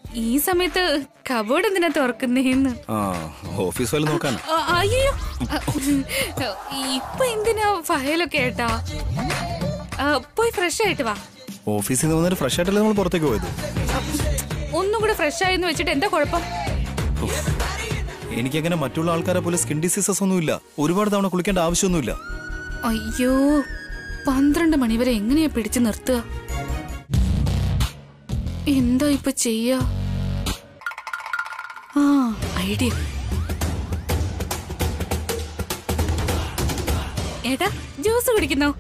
ഈ സമയത്ത് കബോർഡ് എന്തിനാ തുറക്കുന്നേന്ന് ആ ഓഫീസ് ഫയൽ നോക്കാനാ ആ, അയ്യോ ആ, ഇപ്പൊ എന്തിനാ ഫയലൊക്കെ ഏട്ടാ ആ, പോയി ഫ്രഷ് ആയിട്ട് വാ ഓഫീസിൽ നിന്ന് വന്നിട്ട് ഫ്രഷ് ആയിട്ടല്ലേ നമ്മൾ പുറത്തേക്ക് പോയത് ഒന്നും കൂടെ ഫ്രഷ് ആയെന്ന് വെച്ചിട്ട് എന്താ കുഴപ്പം എനിക്കങ്ങനെ മറ്റുള്ള ആൾക്കാരെ പോലെ സ്കിൻ ഡിസീസസ് ഒന്നുമില്ല ഒരുപാട് തവണ കുളിക്കേണ്ട ആവശ്യമൊന്നുമില്ല അയ്യോ പന്ത്രണ്ട് മണിവരെ എങ്ങനെയാ പിടിച്ചു നിർത്തുക എന്താ ഇപ്പൊ ചെയ്യാ ആ ഐഡിയ ഏട്ടാ ജ്യൂസ് കുടിക്കുന്നോ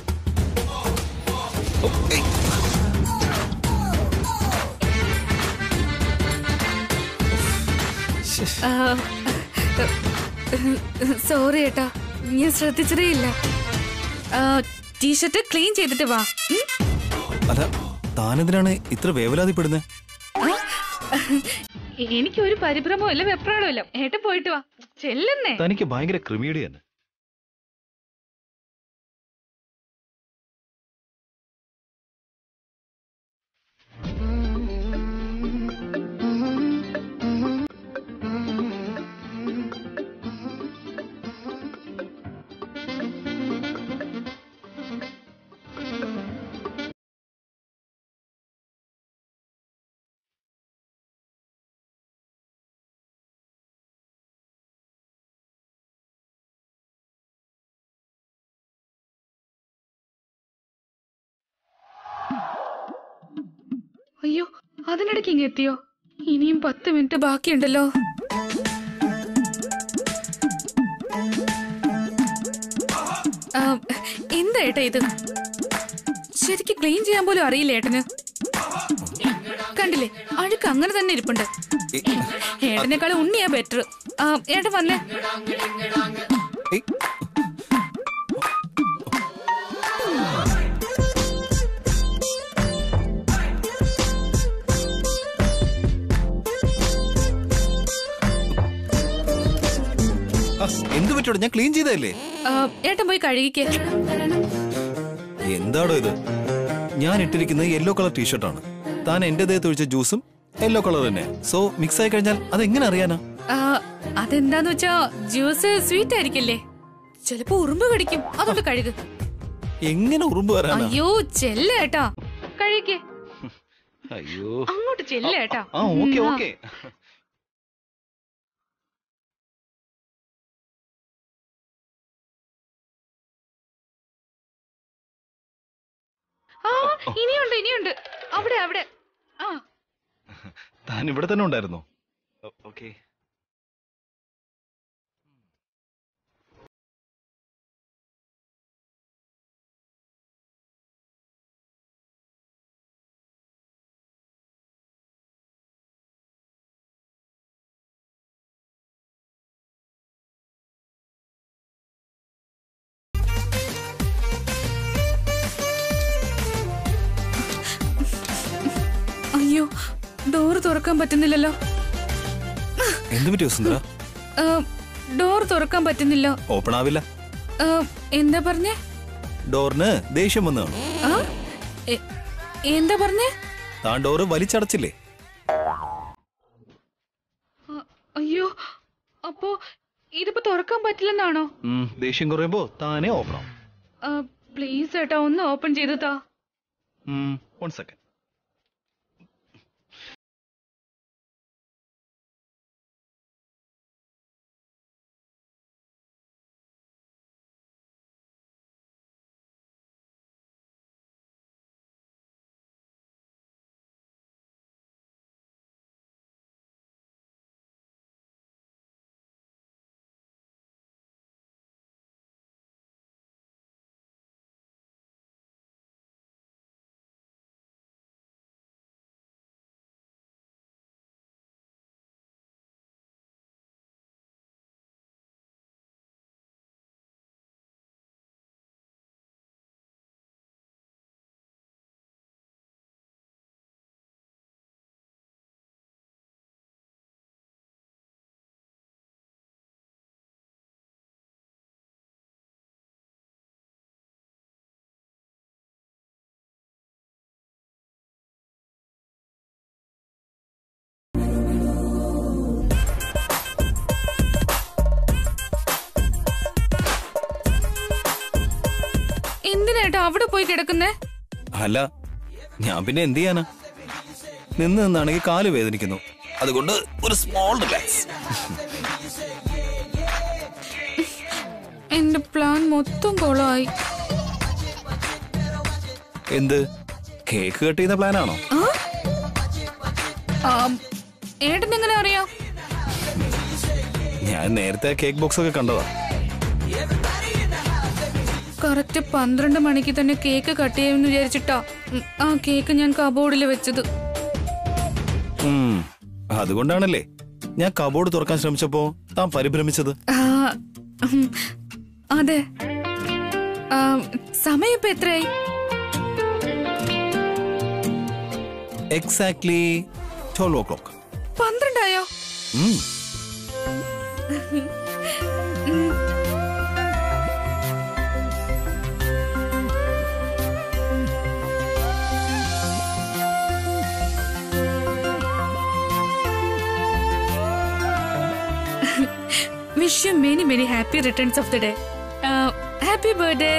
സോറി ഏട്ടാ ഞാൻ ശ്രദ്ധിച്ചതേ ഇല്ല ടീഷർട്ട് ക്ലീൻ ചെയ്തിട്ട് വാ ഉം? അല്ല താനെന്തിനാണ് ഇത്ര വേവലാതിപ്പെടുന്നത് എനിക്ക് ഒരു പരിഭ്രമവും ഇല്ല വെപ്രാളവും ഇല്ല ഏട്ടൻ പോയിട്ട് വാ ചെല്ലുന്നേ തനിക്ക് ഭയങ്കര ക്രിമിയുടെയാണ് അയ്യോ അതിനിടയ്ക്ക് ഇങ്ങ് എത്തിയോ ഇനിയും പത്ത് മിനിറ്റ് ബാക്കിയുണ്ടല്ലോ ആ, എന്താ ഏട്ടാ ഇത് ശരിക്ക് ക്ലീൻ ചെയ്യാൻ പോലും അറിയില്ല ഏട്ടന് കണ്ടില്ലേ അഴുക്ക് അങ്ങനെ തന്നെ ഇരിപ്പുണ്ട് ഏട്ടനേക്കാളും ഉണ്ണിയാ ബെറ്റർ ഏട്ടൻ വന്നേ എന്ത് പറ്റോടെ ഞാൻ ക്ലീൻ ചെയ്തതല്ലേ ആ, ഏട്ടൻ പോയി കഴുകിക്കേ എന്താടോ ഇത് ഞാൻ ഇട്ടിരിക്കുന്നത് യെല്ലോ കളർ ടീഷർട്ടാണ് താൻ എന്റെ ദേഹത്ത് ഒഴിച്ച ജ്യൂസും യെല്ലോ കളർ തന്നെ സോ മിക്സ് ആയി കഴിഞ്ഞാൽ അതെങ്ങനെ അറിയാനാ ആ, അതെന്താന്ന് വെച്ചാ ജ്യൂസ് സ്വീറ്റ് ആയിരിക്കില്ലേ ചിലപ്പോ ഉറുമ്പ് കടിക്കും അതുകൊണ്ട് കഴുകു എങ്ങനെ ഉറുമ്പ് വരാനാ അയ്യോ ചെല്ലേട്ടാ കഴുകേ അയ്യോ അങ്ങോട്ട് ചെല്ലേട്ടാ ആ ഓക്കെ ഓക്കെ ആ ഇനിയുണ്ട് ഇനിയുണ്ട് അവിടെ അവിടെ ആ താൻ ഇവിടെ തന്നെ ഉണ്ടായിരുന്നോ ഓക്കെ അയ്യോ ഡോർ തുറക്കാൻ പറ്റുന്നില്ലല്ലോ എന്ത് പറ്റി വസുന്ധര ആ, ഡോർ തുറക്കാൻ പറ്റുന്നില്ല ഓപ്പൺ ആവില്ല ആ, എന്താ പറഞ്ഞേ ഡോറിന് ദേഷ്യം വന്നതാണ് ആ എ- എന്താ പറഞ്ഞേ താൻ ഡോറ് വലിച്ചടച്ചില്ലേ അ- അയ്യോ അപ്പോ ഇതിപ്പോ തുറക്കാൻ പറ്റില്ലെന്നാണോ ഉം, ദേഷ്യം കുറയുമ്പോ താനേ ഓപ്പൺ ആവും പ്ലീസ് ഏട്ടാ ഒന്ന് ഓപ്പൺ ചെയ്തു താ വൺ സെക്കൻഡ് അവിടെ പോയി കിടക്കുന്നേ അല്ല ഞാൻ പിന്നെ എന്ത് ചെയ്യാനാ നിന്ന് നിന്നാണെങ്കിൽ കാല് വേദനിക്കുന്നു അതുകൊണ്ട് ഒരു സ്മോൾ റിലാക്സ് എന്റെ പ്ലാൻ മൊത്തം കോളമായി എന്ത് കേക്ക് കട്ട് ചെയ്യുന്ന പ്ലാനാണോ ഏട്ടൻ എങ്ങനെ അറിയാം ഞാൻ നേരത്തെ കേക്ക് ബോക്സ് ഒക്കെ കണ്ടതാ കറക്റ്റ് പന്ത്രണ്ട് മണിക്ക് തന്നെ കേക്ക് കട്ട് ചെയ്യുമെന്ന് വിചാരിച്ചിട്ടാ ഉം, ആ കേക്ക് ഞാൻ കബോർഡിൽ വെച്ചത് ഉം, അതുകൊണ്ടാണല്ലേ ഞാൻ കബോർഡ് തുറക്കാൻ ശ്രമിച്ചപ്പോ താൻ പരിഭ്രമിച്ചത് ആ, ഉം, അതെ ആ, സമയം ഇപ്പൊ എത്രയായി എക്സാക്ട്ലി ട്വൽവ് ഓ ക്ലോക്ക് പന്ത്രണ്ടായോ wish you many many happy returns of the day happy birthday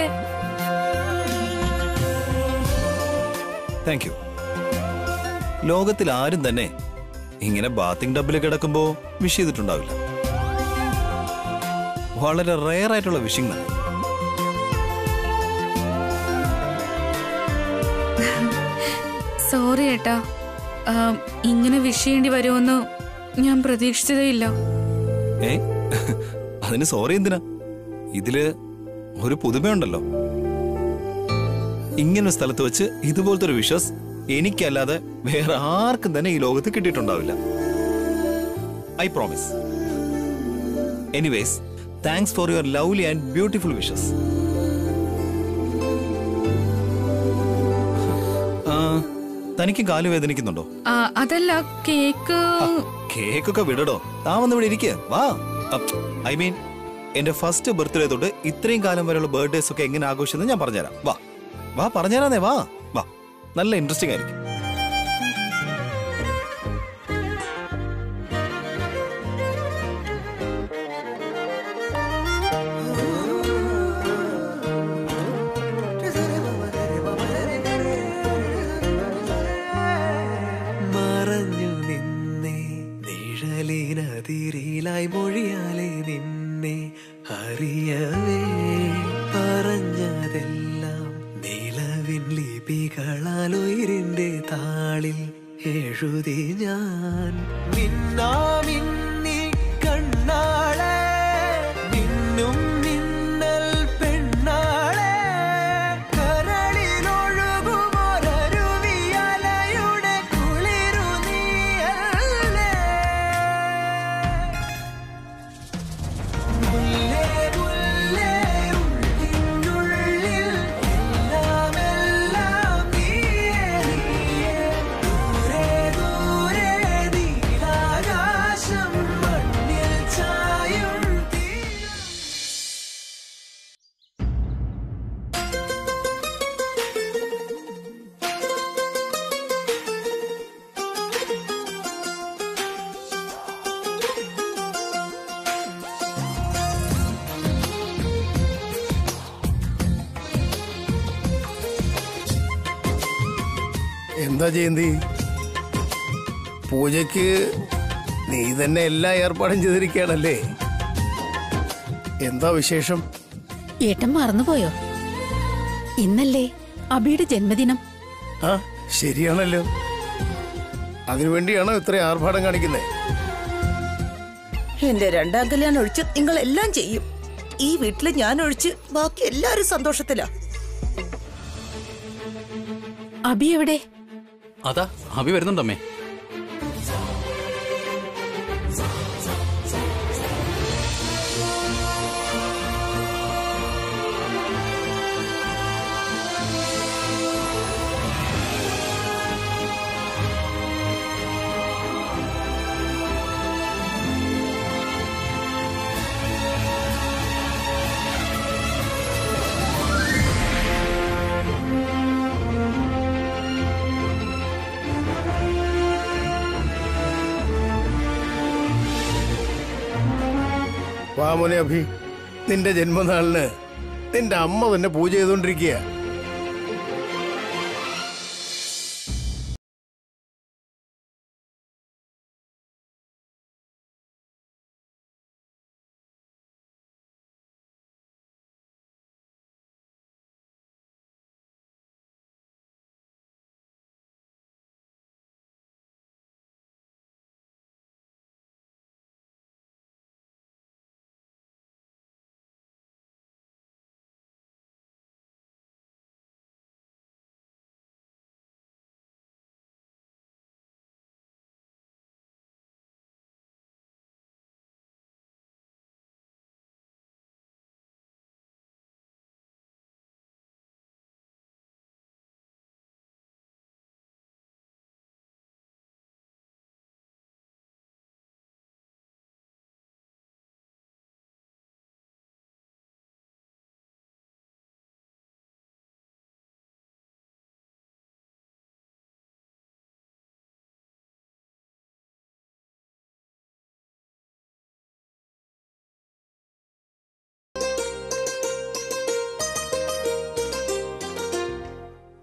thank you ലോകത്തിൽ ആരും തന്നെ ഇങ്ങനെ ബാത്തിങ് ഡബിൽ കിടക്കുമ്പോ വിഷ് ചെയ്തിട്ടുണ്ടാവില്ല വളരെ റെയർ ആയിട്ടുള്ള വിഷിംഗ് തന്നെ സോറി ഏട്ടാ ആ, ഇങ്ങനെ വിഷ് ചെയ്യേണ്ടി വരുമെന്ന് ഞാൻ പ്രതീക്ഷിച്ചതേ ഇല്ല ഏ അതിന് സോറി എന്തിനാ ഇതില് ഒരു പുതുമയുണ്ടല്ലോ ഇങ്ങനെ ഒരു സ്ഥലത്ത് വെച്ച് ഇതുപോലത്തെ ഒരു വിഷസ് എനിക്കല്ലാതെ വേറെ ആർക്കും തന്നെ ഈ ലോകത്ത് കിട്ടിയിട്ടുണ്ടാവില്ല I promise anyways thanks for your lovely and beautiful wishes തനിക്ക് കാല് വേദനിക്കുന്നുണ്ടോ ആ, അതല്ല കേക്ക് കേക്കൊക്കെ വിടടോ താൻ വന്ന് ഇവിടെ ഇരിക്കുക വാ ഐ മീൻ എന്റെ ഫസ്റ്റ് ബർത്ത്ഡേ തൊട്ട് ഇത്രയും കാലം വരെയുള്ള ബർത്ത്ഡേസ് ഒക്കെ എങ്ങനെ ആഘോഷിച്ചെന്ന് ഞാൻ പറഞ്ഞുതരാം വാ വാ പറഞ്ഞുതരാന്നേ വാ വാ നല്ല ഇൻട്രസ്റ്റിംഗ് ആയിരിക്കും മറഞ്ഞു നിന്നെ നിഴലിനതിരിലായി മൊഴിയാലെ നിന്നെ അറിയവേ പറഞ്ഞതെല്ലാം നിലവിൻ ലിപികളാൽ ഉയരിന്റെ താളിൽ എഴുതി ഞാൻ മിന്നാമിന്നി കണ്ണാളെ മിന്നും മിന്നൽ പെണ്ണാളെ കരളിലൊഴുകുമൊരരുവിയലയുടെ കുളിരു നീയല്ലേ മുല്ലേ മുല്ലേ ഉള്ളിനുള്ളിൽ എല്ലാം എല്ലാം നീയേ നീയേ ദൂരെ ദൂരെ നീലാകാശം മണ്ണിൽ ചായും തീരം എന്താ ജയന്തി പൂജയ്ക്ക് നീ തന്നെ എല്ലാ ഏർപ്പാടും ചെയ്തിരിക്കുകയാണല്ലേ എന്താ വിശേഷം ഏട്ടൻ മറന്നുപോയോ ഇന്നല്ലേ അബിയുടെ ജന്മദിനം ആ ശരിയാണല്ലോ അതിനുവേണ്ടിയാണോ ഇത്ര ആർഭാടം കാണിക്കുന്നത് എന്റെ രണ്ടാം കല്യാണം ഒഴിച്ച് നിങ്ങൾ എല്ലാം ചെയ്യും ഈ വീട്ടില് ഞാൻ ഒഴിച്ച് ബാക്കി എല്ലാരും സന്തോഷത്തിലാ അബി എവിടെ അതാ അഭി വരുന്നുണ്ടമ്മേ വാമോനെ അഭി നിന്റെ ജന്മനാളിന് നിന്റെ അമ്മ തന്നെ പൂജ ചെയ്തോണ്ടിരിക്കുക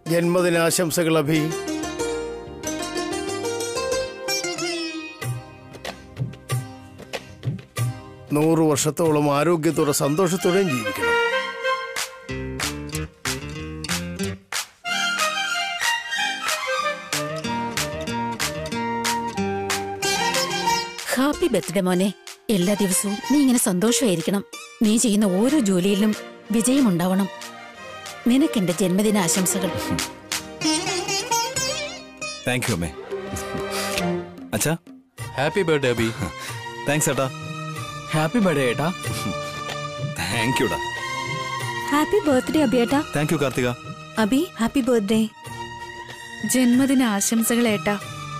ജന്മദിനാശംസകൾ അഭി നൂറ് വർഷത്തോളം ആരോഗ്യത്തോടെ സന്തോഷത്തോടെയും ജീവിക്കണം ഹാപ്പി ബർത്ത്ഡേ മോനെ എല്ലാ ദിവസവും നീ ഇങ്ങനെ സന്തോഷമായിരിക്കണം നീ ചെയ്യുന്ന ഓരോ ജോലിയിലും വിജയമുണ്ടാവണം നിനക്കെന്റെ ജന്മദിന ആശംസകൾ താങ്ക് യു അമ്മേ അച്ഛാ ഹാപ്പി ബർത്ത്ഡേ അബി താങ്ക്സ് ഏട്ടാ ഹാപ്പി ബർത്ത്ഡേ ഏട്ടാ താങ്ക് യുടാ ഹാപ്പി ബർത്ത്ഡേ അബിയേട്ടാ thank you Karthika Abi happy birthday ജന്മദിന ആശംസകൾ ഏട്ടാ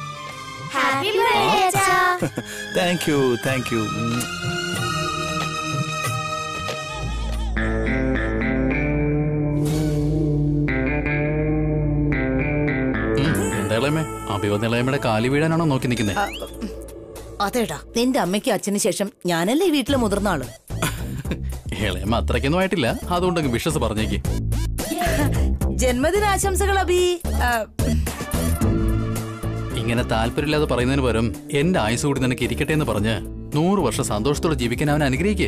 താങ്ക് യു താങ്ക് യു എന്താ ഇളയമേ അബി വന്ന ഇളയമ്മയുടെ കാലി വീഴാനാണോ നോക്കി നിൽക്കുന്നത് അതേടാ നിന്റെ അമ്മയ്ക്ക് അച്ഛന് ശേഷം ഞാനല്ലേ ഈ വീട്ടിലെ മുതിർന്ന ആള് ഇളയമ്മ അത്രയ്ക്കൊന്നും ആയിട്ടില്ല അതുകൊണ്ടങ്ങ് വിശ്വസ് പറഞ്ഞേക്ക് ജന്മദിനാശംസകൾ അബി ആ, ഇങ്ങനെ താല്പര്യമില്ലാതെ പറയുന്നതിന് പകരം എന്റെ ആയുസ് കൂടി നിനക്ക് ഇരിക്കട്ടെ എന്ന് പറഞ്ഞ് നൂറ് വർഷം സന്തോഷത്തോടെ ജീവിക്കാൻ അവൻ അനുഗ്രഹിക്കേ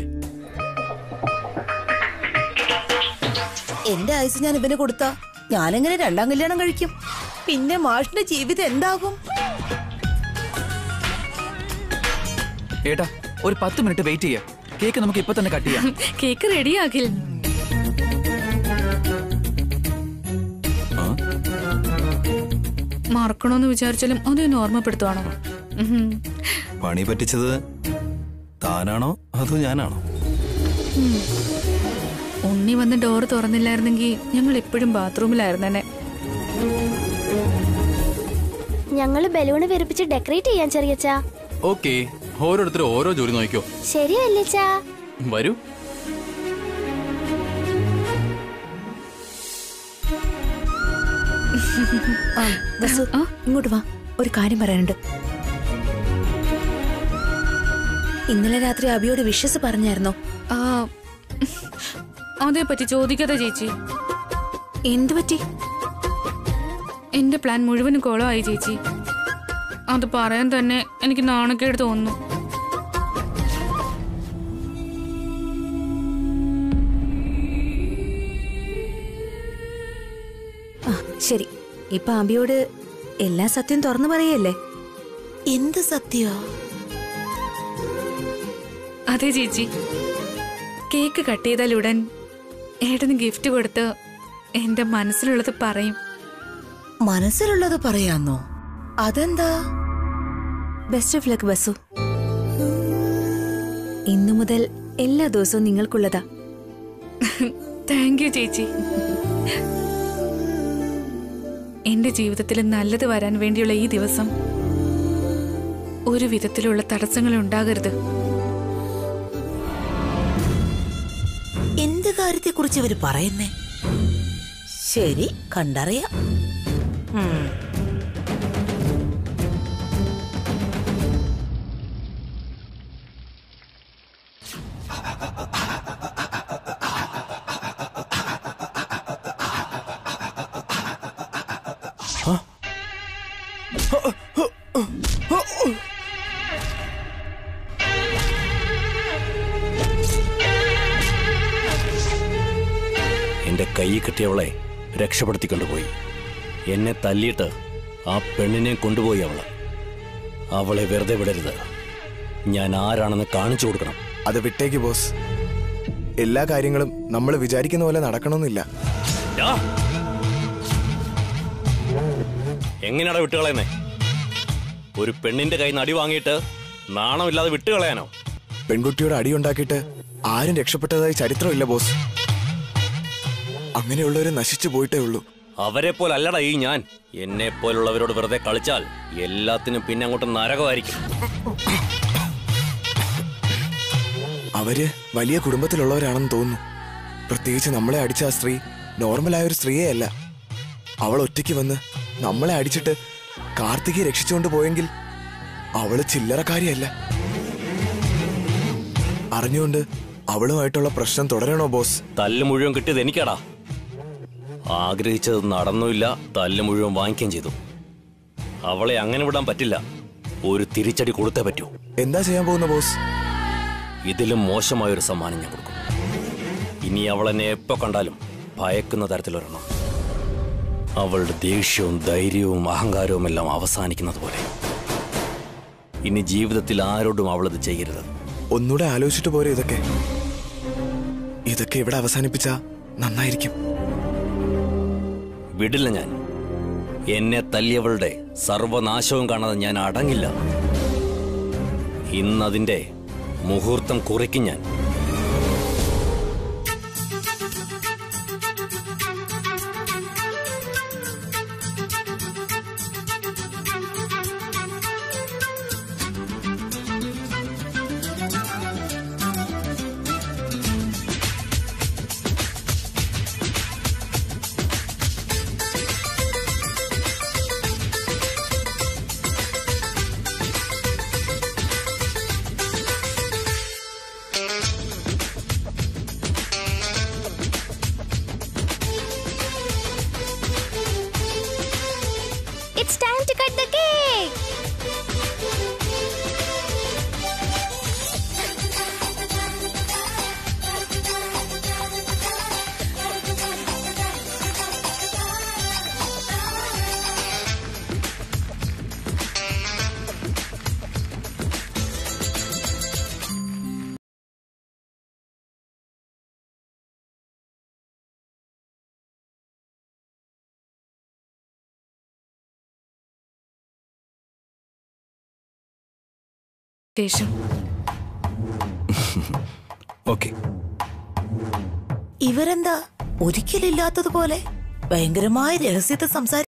എന്റെ ആയുസ് ഞാൻ ഇവന് കൊടുത്ത ഞാനെങ്ങനെ രണ്ടാം കല്യാണം കഴിക്കും പിന്നെ മാഷിന്റെ ജീവിതം എന്താകും ഏട്ടാ ഒരു പത്ത് മിനിറ്റ് വെയിറ്റ് ചെയ്യാം കേക്ക് നമുക്ക് ഇപ്പൊ തന്നെ കട്ട് ചെയ്യാം കേക്ക് റെഡിയാകിൽ മറക്കണോന്ന് വിചാരിച്ചാലും അതൊന്ന് ഓർമ്മപ്പെടുത്തുവാണോ ഉഹും. പണി പറ്റിച്ചത് താനാണോ അതോ ഞാനാണോ ഉണ്ണി വന്ന് ഡോർ തുറന്നില്ലായിരുന്നെങ്കിൽ ഞങ്ങൾ എപ്പോഴും ബാത്റൂമിലായിരുന്നെ ഞങ്ങള് ബലൂണ് വിരിപ്പിച്ച് ഡെക്കറേറ്റ് ചെയ്യാൻ ചെറിയച്ചാ ഓക്കെ ഓരോരുത്തരും ഓരോ ജോലി നോക്കിയോ ശരി വല്യച്ചാ വരൂ വസു ഇങ്ങോട്ട് വാ ഒരു കാര്യം പറയാനുണ്ട് ഇന്നലെ രാത്രി അബിയോട് വിശ്വസ് പറഞ്ഞായിരുന്നോ ആ അതേപ്പറ്റി ചോദിക്കാതെ ചേച്ചി എന്തു പറ്റി എന്റെ പ്ലാൻ മുഴുവനും കോളമായി ചേച്ചി അത് പറയാൻ തന്നെ എനിക്ക് നാണക്കേട് തോന്നുന്നു ആ ശരി ഇപ്പൊ അബിയോട് എല്ലാ സത്യം തുറന്നു പറയല്ലേ എന്ത് സത്യ അതെ ചേച്ചി കേക്ക് കട്ട് ചെയ്താലുടൻ ഏട്ടന് ഗിഫ്റ്റ് കൊടുത്ത് എന്റെ മനസ്സിലുള്ളത് പറയും മനസ്സിലുള്ളത് പറയാന്നോ അതെന്താ ബെസ്റ്റ് ഓഫ് ലക്ക് ബസു ഇന്നു മുതൽ എല്ലാ ദിവസവും നിങ്ങൾക്കുള്ളതാ താങ്ക് യു ചേച്ചി എന്റെ ജീവിതത്തിൽ നല്ലത് വരാൻ വേണ്ടിയുള്ള ഈ ദിവസം ഒരു വിധത്തിലുള്ള തടസ്സങ്ങൾ ഉണ്ടാകരുത് എന്ത് കാര്യത്തെ കുറിച്ച് ഇവര് പറയുന്നേ ശരി കണ്ടറിയാം ഉം. എന്റെ കൈ കിട്ടിയവളെ രക്ഷപ്പെടുത്തിക്കൊണ്ടുപോയി എന്നെ തല്ലിയിട്ട് ആ പെണ്ണിനെ കൊണ്ടുപോയി അവള് അവളെ വെറുതെ വിടരുത് ഞാൻ ആരാണെന്ന് കാണിച്ചു കൊടുക്കണം അത് വിട്ടേക്ക് ബോസ് എല്ലാ കാര്യങ്ങളും നമ്മൾ വിചാരിക്കുന്ന പോലെ നടക്കണമെന്നില്ല ഡാ. എങ്ങനെയാടാ വിട്ടുകളയുന്നേ ഒരു പെണ്ണിന്റെ കയ്യിൽ നിന്ന് അടി വാങ്ങിയിട്ട് നാണമില്ലാതെ വിട്ടുകളയാനോ പെൺകുട്ടിയോട് അടിയുണ്ടാക്കിയിട്ട് ആരും രക്ഷപ്പെട്ടതായി ചരിത്രമില്ല ബോസ് അങ്ങനെയുള്ളവര് നശിച്ചു പോയിട്ടേ ഉള്ളൂ അവരെ പോലെ അല്ലടാ ഈ ഞാൻ എന്നെ പോലുള്ളവരോട് വെറുതെ കളിച്ചാൽ എല്ലാത്തിനും പിന്നെ അങ്ങോട്ട് നരകമായിരിക്കും അവര് വലിയ കുടുംബത്തിലുള്ളവരാണെന്ന് തോന്നുന്നു പ്രത്യേകിച്ച് നമ്മളെ അടിച്ച ആ സ്ത്രീ നോർമലായ ഒരു സ്ത്രീയേ അല്ല അവൾ ഒറ്റയ്ക്ക് വന്ന് നമ്മളെ അടിച്ചിട്ട് കാർത്തികയെ രക്ഷിച്ചുകൊണ്ട് പോയെങ്കിൽ അവള് ചില്ലറക്കാരിയല്ല അറിഞ്ഞുകൊണ്ട് അവളുമായിട്ടുള്ള പ്രശ്നം തുടരണോ ബോസ് തല്ല് മുഴുവൻ കിട്ടിയത് എനിക്കാടാ ആഗ്രഹിച്ചത് നടന്നുമില്ല തല്ല് മുഴുവൻ വാങ്ങിക്കുകയും ചെയ്തു അവളെ അങ്ങനെ വിടാൻ പറ്റില്ല ഒരു തിരിച്ചടി കൊടുത്തേ പറ്റൂ എന്താ ചെയ്യാൻ പോകുന്ന ബോസ് ഇതിലും മോശമായൊരു സമ്മാനം ഞാൻ കൊടുക്കും ഇനി അവളെന്നെ എപ്പോ കണ്ടാലും ഭയക്കുന്ന തരത്തിലൊരെണ്ണം അവളുടെ ദേഷ്യവും ധൈര്യവും അഹങ്കാരവും എല്ലാം അവസാനിക്കുന്നത് പോലെ ഇനി ജീവിതത്തിൽ ആരോടും അവളത് ചെയ്യരുത് ഒന്നുകൂടെ ആലോചിച്ചിട്ട് പോരെ ഇതൊക്കെ ഇതൊക്കെ ഇവിടെ അവസാനിപ്പിച്ച നന്നായിരിക്കും വിടില്ല ഞാൻ എന്നെ തല്ലിയവളുടെ സർവനാശവും കാണാതെ ഞാൻ അടങ്ങില്ല ഇന്നതിന്റെ മുഹൂർത്തം കുറിക്കും ഞാൻ It's time to cut the cake! ശേഷം ഓക്കെ ഇവരെന്താ ഒരിക്കലില്ലാത്തതുപോലെ ഭയങ്കരമായ രഹസ്യത്തെ സംസാരി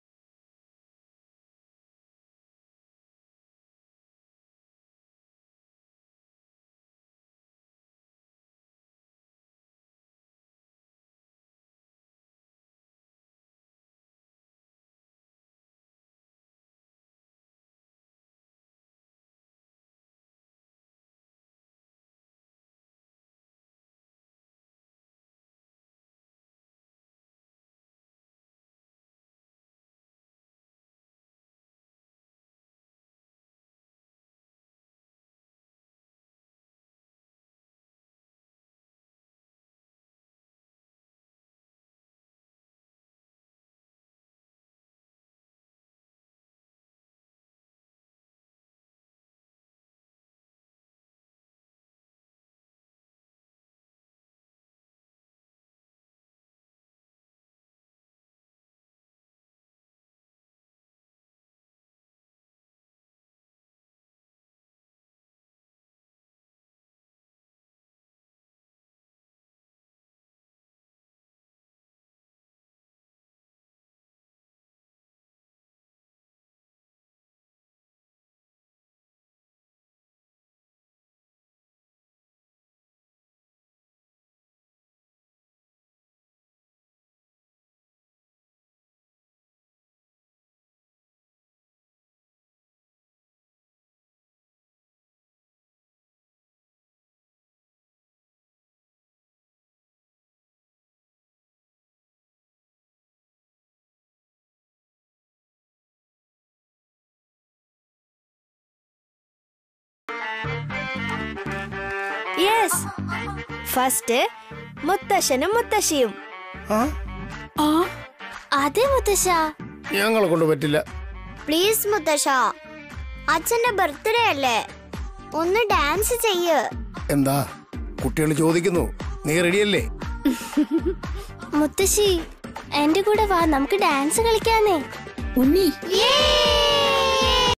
യെസ് ഫസ്റ്റ് മുത്തശ്ശനും മുത്തശ്ശിയും അതെ മുത്തശ്ശ ഞങ്ങളെ കൊണ്ട് പറ്റില്ല പ്ലീസ് മുത്തശ്ശ അച്ഛന്റെ ബർത്ത്ഡേ അല്ലേ ഒന്ന് ഡാൻസ് ചെയ്യ് എന്താ കുട്ടികൾ ചോദിക്കുന്നു നീ റെഡിയല്ലേ മുത്തശ്ശി എന്റെ കൂടെ വാ നമുക്ക് ഡാൻസ് കളിക്കാന്നേ ഉണ്ണി Yay!